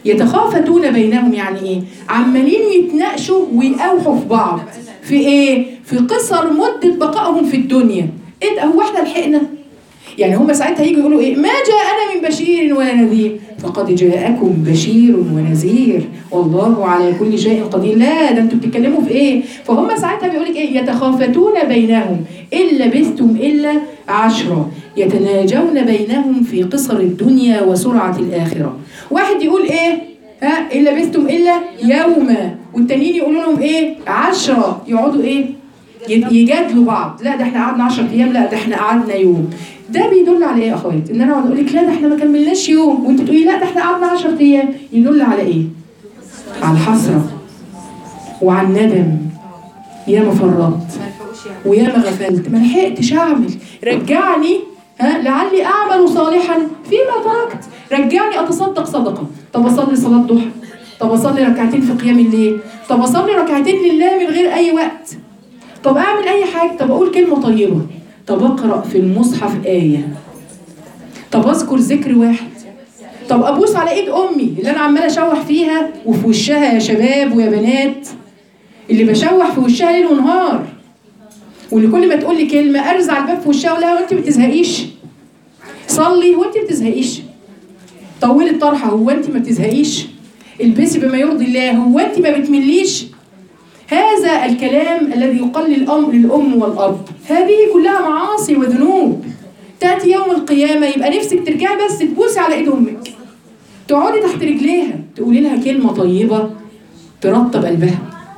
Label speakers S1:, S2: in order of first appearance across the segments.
S1: يتخافتون بينهم يعني ايه عمالين يتناقشوا ويقاوحوا في بعض في ايه في قصر مده بقائهم في الدنيا ايه ده هو احنا لحقنا يعني هم ساعتها يجوا يقولوا ايه ما جاءنا من بشير ولا نذير فقد جاءكم بشير ونذير والله على كل شيء قدير لا ده انتوا بتتكلموا في ايه فهم ساعتها بيقول لك ايه يتخافتون بينهم ان لبثتم الا عشرا يتناجون بينهم في قصر الدنيا وسرعه الاخره واحد يقول ايه ها ان لبثتم الا يوما والتانيين يقولوا لهم ايه عشرة يقعدوا ايه يجادلوا بعض لا ده احنا قعدنا 10 ايام لا ده احنا قعدنا يوم ده بيدل على ايه يا اخوات ان انا اقعد اقول لك لا ده احنا ما كملناش يوم وانت تقولي لا ده احنا قعدنا 10 ايام يدل على ايه على الحسره وعلى الندم يا ما فرطت ويا ما غفلت ما لحقتش اعمل رجعني ها لعلي اعمل صالحا فيما تركت رجعني اتصدق صدقه طب اصلي صلاه ضحى طب اصلي ركعتين في قيام الليل طب اصلي ركعتين لله من غير اي وقت طب اعمل اي حاجه طب اقول كلمه طيبه طب اقرا في المصحف ايه طب اذكر ذكر واحد طب ابوس على ايد امي اللي انا عماله اشوح فيها وفي وشها يا شباب ويا بنات اللي بشوح في وشها ليل ونهار واللي كل ما تقول لي كلمه ارزع الباب في وشها اقول لها وانت ما بتزهقيش صلي وانت ما بتزهقيش طولي الطرحه هو انت ما بتزهقيش البسي بما يرضي الله هو انت ما بتمليش هذا الكلام الذي يقل الامر للام والاب هذه كلها معاصي وذنوب تاتي يوم القيامه يبقى نفسك ترجعي بس تبوسي على ايد امك تقعدي تحت رجليها تقولي لها كلمه طيبه ترطب قلبها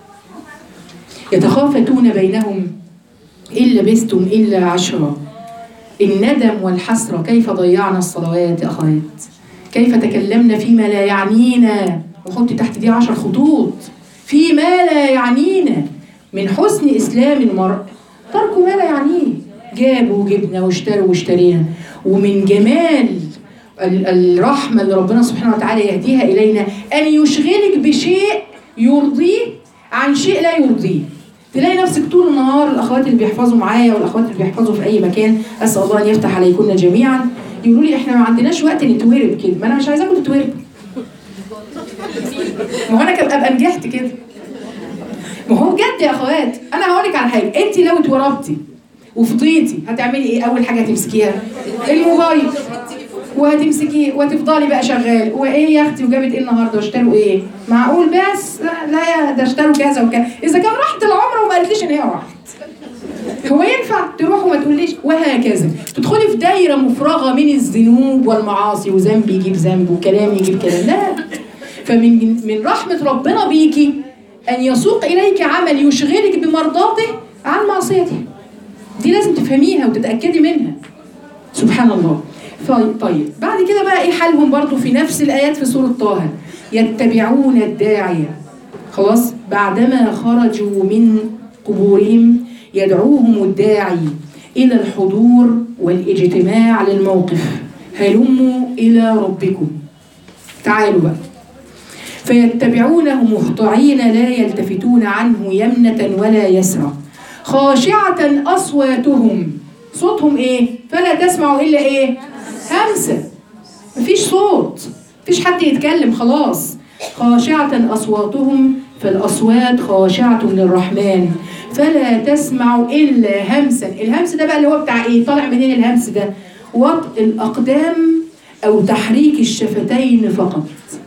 S1: يتخافتون بينهم إن لبثتم إلا عشرا الندم والحسرة كيف ضيعنا الصلوات يا أخوات كيف تكلمنا فيما لا يعنينا وحط تحت دي عشر خطوط فيما لا يعنينا من حسن إسلام المرء ترك ما لا يعنيه جابوا وجبنا واشتروا واشترينا ومن جمال ال- الرحمة اللي ربنا سبحانه وتعالى يهديها إلينا أن يشغلك بشيء يرضيه عن شيء لا يرضيه تلاقي نفسك طول النهار الاخوات اللي بيحفظوا معايا والاخوات اللي بيحفظوا في اي مكان اسال الله ان يفتح عليكن جميعا يقولوا لي احنا ما عندناش وقت نتورب كده ما انا مش عايزاكم تتوربوا ما هو انا كده ابقى نجحت كده ما هو بجد يا اخوات انا هقول لك على حاجه انت لو اتوربتي وفضيتي هتعملي ايه اول حاجه هتمسكيها الموبايل وهتمسكيه وتفضلي بقى شغال وايه يا اختي وجابت ايه النهارده واشتروا ايه معقول بس لا, لا يا ده اشتروا كذا وكذا اذا كان راحت العمره وما قالتليش ان هي راحت هو ينفع تروح وما تقوليش وهكذا تدخلي في دايره مفرغه من الذنوب والمعاصي وذنب يجيب ذنب وكلام يجيب كلام لا فمن من رحمه ربنا بيكي ان يسوق اليك عمل يشغلك بمرضاته عن معصيته دي لازم تفهميها وتتاكدي منها سبحان الله طيب طيب بعد كده بقى ايه حالهم برضو في نفس الايات في سوره طه يتبعون الداعيه خلاص بعدما خرجوا من قبورهم يدعوهم الداعي الى الحضور والاجتماع للموقف هلموا الى ربكم تعالوا بقى فيتبعونه مهطعين لا يلتفتون عنه يمنة ولا يسرى خاشعة أصواتهم صوتهم إيه؟ فلا تسمعوا إلا إيه؟ همسة مفيش صوت مفيش حد يتكلم خلاص خاشعة أصواتهم فالأصوات خاشعة للرحمن فلا تسمع إلا همسا الهمس ده بقى اللي هو بتاع إيه؟ طالع منين الهمس ده؟ وطء الأقدام أو تحريك الشفتين فقط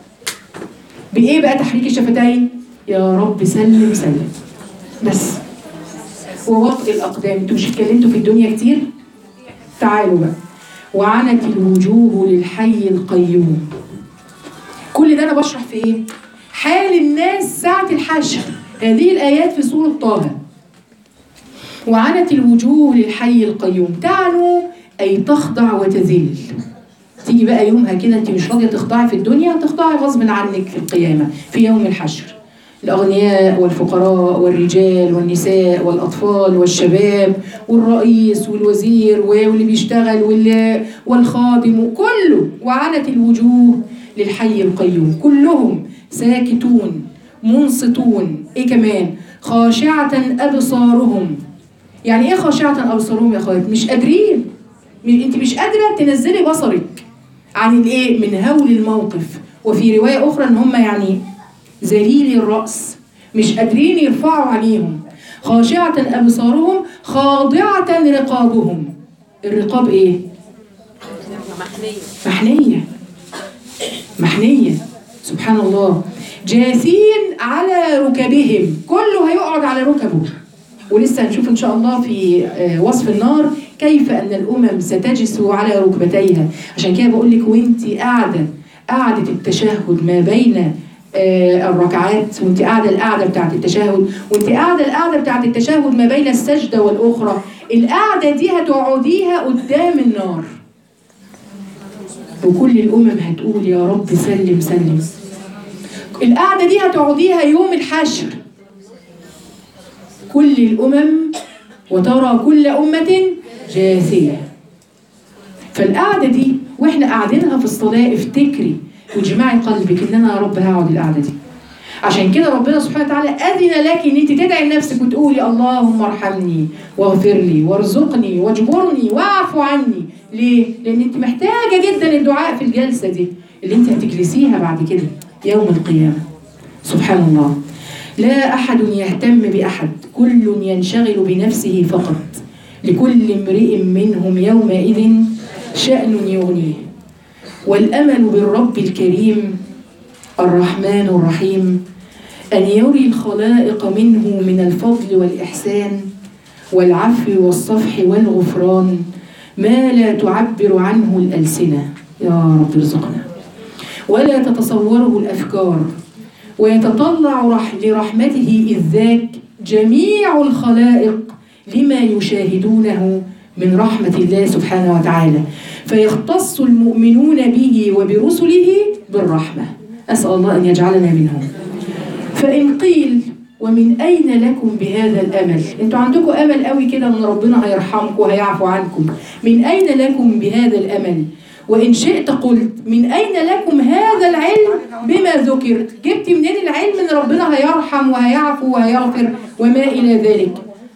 S1: بإيه بقى تحريك الشفتين؟ يا رب سلم سلم بس ووطء الأقدام انتوا مش اتكلمتوا في الدنيا كتير؟ تعالوا بقى وعنت الوجوه للحي القيوم كل ده انا بشرح في ايه حال الناس ساعة الحشر هذه الآيات في سورة طه وعنت الوجوه للحي القيوم تعنو أي تخضع وتذل تيجي بقى يومها كده انت مش راضيه تخضعي في الدنيا هتخضعي غصب عنك في القيامه في يوم الحشر الأغنياء والفقراء والرجال والنساء والأطفال والشباب والرئيس والوزير واللي بيشتغل واللي والخادم كله وعنت الوجوه للحي القيوم كلهم ساكتون منصتون ايه كمان خاشعة أبصارهم يعني ايه خاشعة أبصارهم يا اخوات مش قادرين م- انت مش قادرة تنزلي بصرك عن الايه من هول الموقف وفي رواية أخرى إن هم يعني ذليل الرأس مش قادرين يرفعوا عينيهم خاشعة أبصارهم خاضعة رقابهم الرقاب إيه؟ محنية محنية سبحان الله جاثين على ركبهم كله هيقعد على ركبه ولسه هنشوف ان شاء الله في آه، وصف النار كيف ان الامم ستجس على ركبتيها عشان كده بقول لك وانت قاعده قعده التشهد ما بين آه، الركعات وانت قاعده القعده بتاعه التشهد وانت قاعده القعده بتاعه التشهد ما بين السجده والاخرى القعده دي هتقعديها قدام النار وكل الامم هتقول يا رب سلم سلم القعده دي هتقعديها يوم الحشر كل الامم وترى كل امه جاثيه فالقعده دي واحنا قاعدينها في الصلاه افتكري واجمعي قلبك ان انا يا رب هقعد القعده دي عشان كده ربنا سبحانه وتعالى اذن لك ان انت تدعي لنفسك وتقولي اللهم ارحمني واغفر لي وارزقني واجبرني واعف عني ليه؟ لان انت محتاجه جدا الدعاء في الجلسه دي اللي انت هتجلسيها بعد كده يوم القيامه سبحان الله لا احد يهتم باحد كل ينشغل بنفسه فقط لكل امرئ منهم يومئذ شان يغنيه والامل بالرب الكريم الرحمن الرحيم أن يري الخلائق منه من الفضل والإحسان والعفو والصفح والغفران ما لا تعبر عنه الألسنة يا رب ارزقنا ولا تتصوره الأفكار ويتطلع رح لرحمته إذ ذاك جميع الخلائق لما يشاهدونه من رحمة الله سبحانه وتعالى فيختص المؤمنون به وبرسله بالرحمة أسأل الله أن يجعلنا منهم فإن قيل ومن أين لكم بهذا الأمل أنتوا عندكم أمل قوي كده أن ربنا هيرحمكم وهيعفو عنكم من أين لكم بهذا الأمل وإن شئت قلت من أين لكم هذا العلم بما ذكر جبت منين العلم أن ربنا هيرحم وهيعفو وهيغفر وما إلى ذلك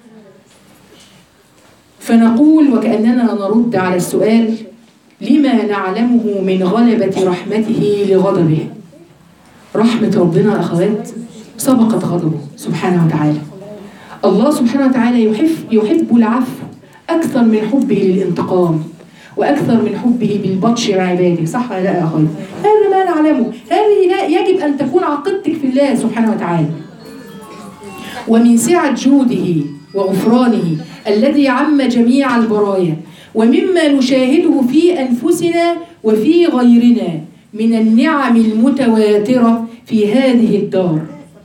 S1: فنقول وكأننا نرد على السؤال لما نعلمه من غلبة رحمته لغضبه رحمة ربنا أخوات سبقت غضبه سبحانه وتعالى الله سبحانه وتعالى يحب يحب العفو أكثر من حبه للانتقام وأكثر من حبه بالبطش بعباده صح ولا لا يا أخوي هذا ما نعلمه هذه لا يجب أن تكون عقيدتك في الله سبحانه وتعالى ومن سعة جوده وغفرانه الذي عم جميع البرايا ومما نشاهده في أنفسنا وفي غيرنا من النعم المتواترة في هذه الدار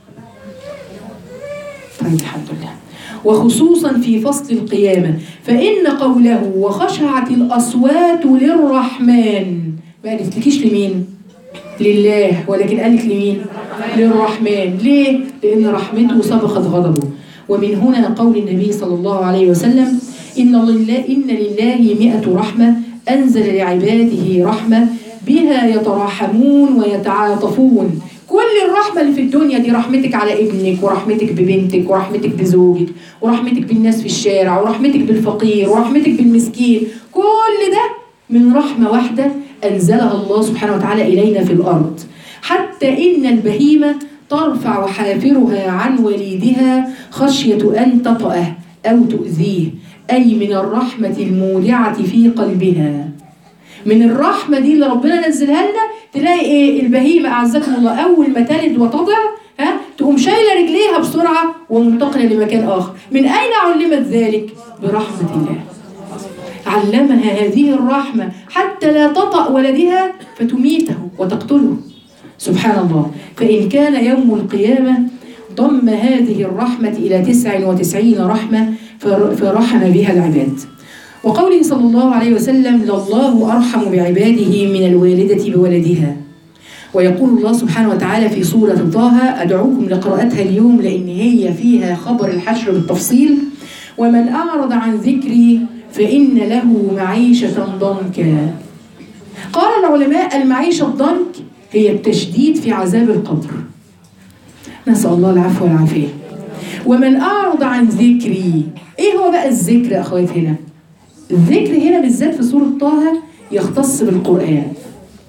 S1: طيب الحمد لله وخصوصا في فصل القيامة فإن قوله وخشعت الأصوات للرحمن ما قالتلكيش لمين؟ لله ولكن قالت لمين؟ للرحمن ليه؟ لأن رحمته سبقت غضبه ومن هنا قول النبي صلى الله عليه وسلم إن لله, إن لله مئة رحمة أنزل لعباده رحمة بها يتراحمون ويتعاطفون كل الرحمة اللي في الدنيا دي رحمتك على ابنك ورحمتك ببنتك ورحمتك بزوجك ورحمتك بالناس في الشارع ورحمتك بالفقير ورحمتك بالمسكين كل ده من رحمة واحدة أنزلها الله سبحانه وتعالى إلينا في الأرض حتى إن البهيمة ترفع حافرها عن وليدها خشية أن تطأه أو تؤذيه أي من الرحمة المودعة في قلبها من الرحمة دي اللي ربنا نزلها لنا تلاقي ايه البهيمة أعزكم الله أول ما تلد وتضع ها تقوم شايلة رجليها بسرعة ومنتقلة لمكان آخر من أين علمت ذلك؟ برحمة الله علمها هذه الرحمة حتى لا تطأ ولدها فتميته وتقتله سبحان الله فإن كان يوم القيامة ضم هذه الرحمة إلى تسع وتسعين رحمة فرحم بها العباد وقوله صلى الله عليه وسلم لله أرحم بعباده من الوالدة بولدها ويقول الله سبحانه وتعالى في سورة طه أدعوكم لقراءتها اليوم لأن هي فيها خبر الحشر بالتفصيل ومن أعرض عن ذكري فإن له معيشة ضنكا قال العلماء المعيشة الضنك هي التشديد في عذاب القبر نسأل الله العفو والعافية ومن أعرض عن ذكري إيه هو بقى الذكر يا أخوات هنا الذكر هنا بالذات في سورة طه يختص بالقرآن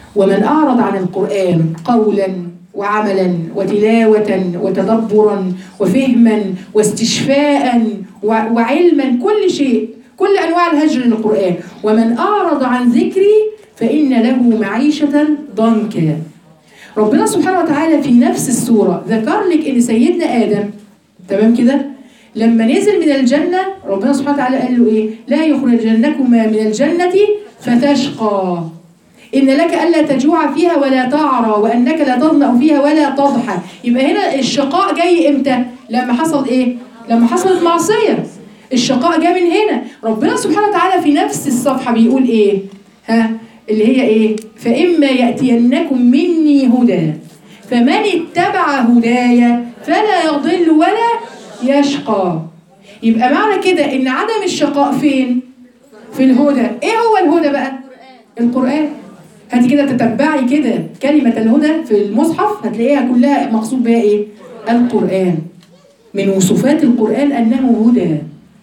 S1: ومن أعرض عن القرآن قولا وعملا وتلاوة وتدبرا وفهما واستشفاء و- وعلما كل شيء كل أنواع الهجر للقرآن ومن أعرض عن ذكري فإن له معيشة ضنكا ربنا سبحانه وتعالى في نفس السورة ذكر لك إن سيدنا آدم تمام كده لما نزل من الجنة ربنا سبحانه وتعالى قال له إيه لا يخرجنكما من الجنة فتشقى إن لك ألا تجوع فيها ولا تعرى وأنك لا تظمأ فيها ولا تضحى يبقى هنا الشقاء جاي إمتى لما حصل إيه لما حصلت معصية الشقاء جاء من هنا ربنا سبحانه وتعالى في نفس الصفحة بيقول إيه ها اللي هي إيه فإما يأتينكم مني هدى فمن اتبع هدايا فلا يضل ولا يشقى يبقى معنى كده ان عدم الشقاء فين في الهدى ايه هو الهدى بقى القران هاتي كده تتبعي كده كلمه الهدى في المصحف هتلاقيها كلها مقصود بها ايه القران من وصفات القران انه هدى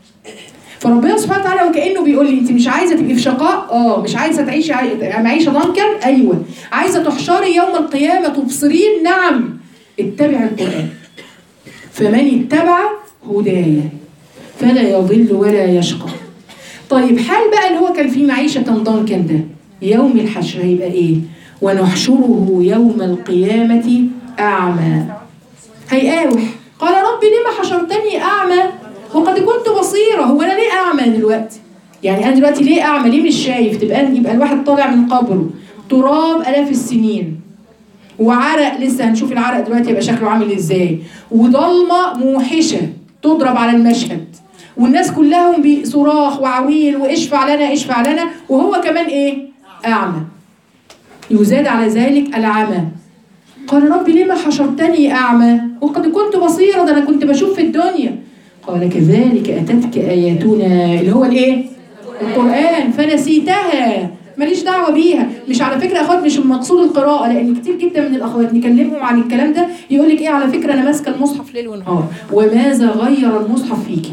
S1: فربنا سبحانه وتعالى وكانه بيقول لي انت مش عايزه تبقي في شقاء اه مش عايزه تعيشي عي- معيشه ضنكا ايوه عايزه تحشري يوم القيامه تبصرين نعم اتبع القران فمن اتبع هدايا فلا يضل ولا يشقى طيب حال بقى اللي هو كان فيه معيشة ضنكا ده يوم الحشر هيبقى ايه ونحشره يوم القيامة أعمى هيقاوح قال رب لما حشرتني أعمى وقد كنت بصيرة هو أنا ليه أعمى دلوقتي يعني أنا دلوقتي ليه أعمى ليه مش شايف تبقى يبقى الواحد طالع من قبره تراب آلاف السنين وعرق لسه هنشوف العرق دلوقتي يبقى شكله عامل ازاي وضلمه موحشه تضرب على المشهد والناس كلهم بصراخ وعويل واشفع لنا اشفع لنا وهو كمان ايه اعمى يزاد على ذلك العمى قال ربي لما حشرتني اعمى وقد كنت بصيرا ده انا كنت بشوف في الدنيا قال كذلك اتتك اياتنا اللي هو الايه القران فنسيتها ماليش دعوه بيها مش على فكره اخوات مش مقصود القراءه لان كتير جدا من الاخوات نكلمهم عن الكلام ده يقول لك ايه على فكره انا ماسكه المصحف ليل ونهار وماذا غير المصحف فيكي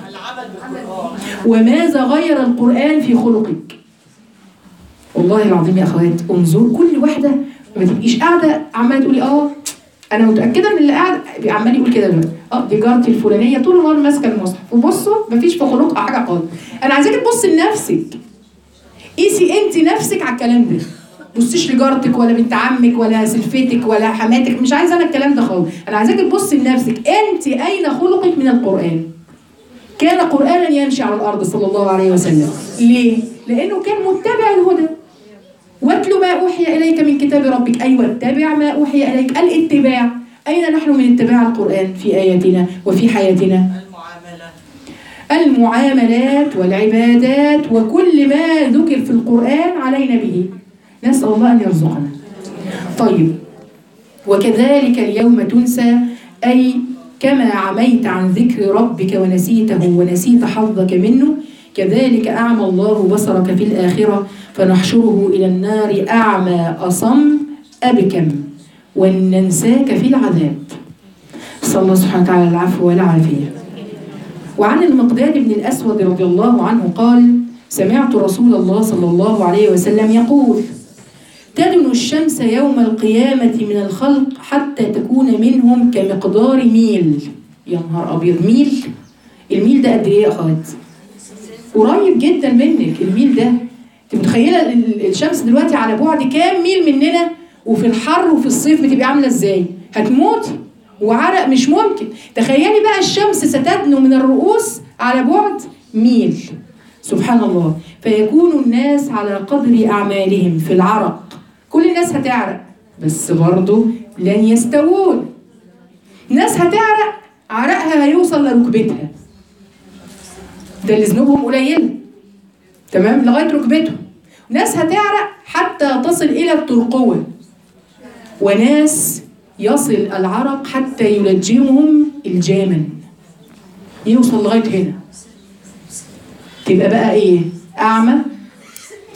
S1: وماذا غير القران في خلقك والله العظيم يا اخوات انظر كل واحده ما تبقيش قاعده عماله تقولي اه انا متاكده ان اللي قاعد عمال يقول كده دلوقتي اه دي جارتي الفلانيه طول النهار ماسكه المصحف وبصوا مفيش في خلقها حاجه خالص انا عايزاكي تبصي لنفسك قيسي انت نفسك على الكلام ده بصيش لجارتك ولا بنت عمك ولا سلفتك ولا حماتك مش عايزه انا الكلام ده خالص انا عايزاكي تبصي لنفسك انت اين خلقك من القران كان قرانا يمشي على الارض صلى الله عليه وسلم ليه لانه كان متبع الهدى واتل ما اوحي اليك من كتاب ربك ايوه اتبع ما اوحي اليك الاتباع اين نحن من اتباع القران في اياتنا وفي حياتنا
S2: المعاملة
S1: المعاملات والعبادات وكل ما ذكر في القرآن علينا به نسأل الله أن يرزقنا طيب وكذلك اليوم تنسى أي كما عميت عن ذكر ربك ونسيته ونسيت حظك منه كذلك أعمى الله بصرك في الآخرة فنحشره إلى النار أعمى أصم أبكم وننساك في العذاب صلى الله سبحانه وتعالى العفو والعافية وعن المقداد بن الأسود رضي الله عنه قال سمعت رسول الله صلى الله عليه وسلم يقول تدن الشمس يوم القيامة من الخلق حتى تكون منهم كمقدار ميل يا نهار أبيض ميل الميل ده قد إيه يا أخوات؟ قريب جدا منك الميل ده انت متخيله ال- ال- الشمس دلوقتي على بعد كام ميل مننا وفي الحر وفي الصيف بتبقى عامله ازاي هتموت وعرق مش ممكن تخيلي بقى الشمس ستدنو من الرؤوس على بعد ميل سبحان الله فيكون الناس على قدر اعمالهم في العرق كل الناس هتعرق بس برضه لن يستوون ناس هتعرق عرقها هيوصل لركبتها ده اللي ذنوبهم قليله تمام لغايه ركبتهم ناس هتعرق حتى تصل الى الترقوه وناس يصل العرق حتى يلجمهم الجامن يوصل لغايه هنا تبقى بقى ايه اعمى